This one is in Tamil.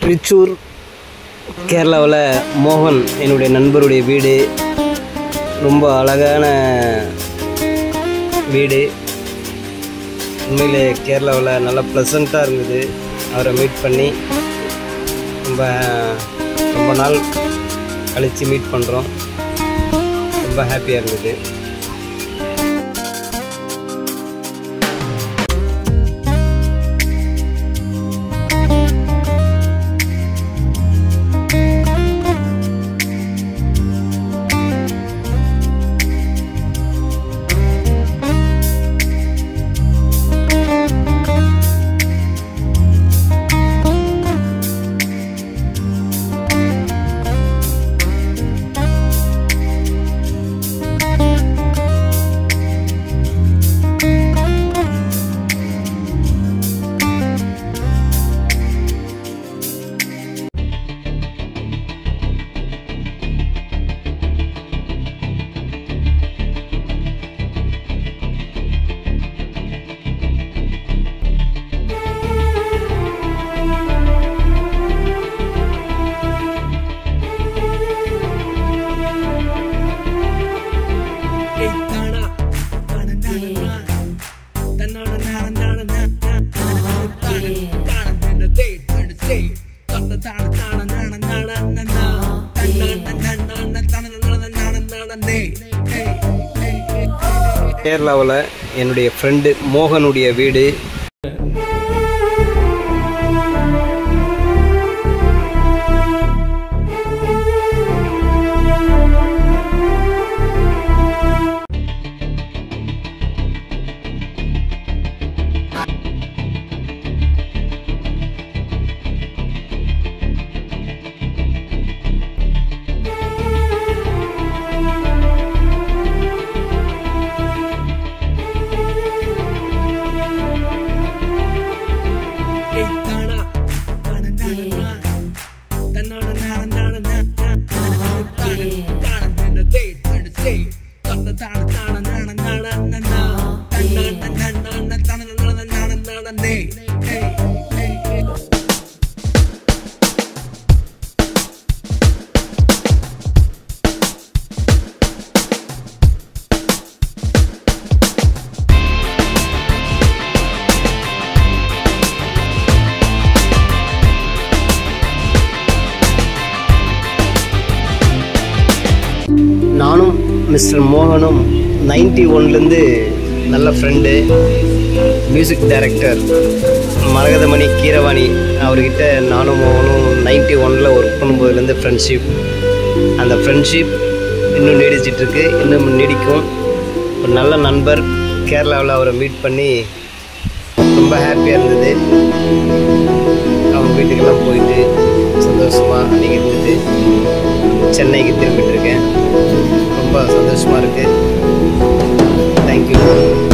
திருச்சூர் கேரளாவில் மோகன் என்னுடைய நண்பருடைய வீடு ரொம்ப அழகான வீடு உண்மையிலே கேரளாவில் நல்லா ப்ளசண்ட்டாக இருந்தது அவரை மீட் பண்ணி ரொம்ப ரொம்ப நாள் கழித்து மீட் பண்ணுறோம் ரொம்ப ஹாப்பியாக இருந்தது கேரளாவில் என்னுடைய ஃப்ரெண்டு மோகனுடைய வீடு நானும் மிஸ்டர் மோகனும் நைன்டி ஒன்லேருந்து நல்ல friend music director Maragathamani Keeravani அவர்கிட்ட நானும் மோகனும் நைன்டி ஒனில் ஒர்க் பண்ணும்போதுலேருந்து ஃப்ரெண்ட்ஷிப் அந்த ஃப்ரெண்ட்ஷிப் இன்னும் நீடிச்சிட்ருக்கு இன்னும் நீடிக்கும் ஒரு நல்ல நண்பர் கேரளாவில் அவரை மீட் பண்ணி ரொம்ப ஹாப்பியாக இருந்தது அவங்க வீட்டுக்கெல்லாம் போயிட்டு சந்தோஷமாக அன்றைக்கி இருந்துட்டு சென்னைக்கு திரும்பிட்டு இருக்கேன் ரொம்ப சந்தோஷமாக இருக்குது தேங்க்யூ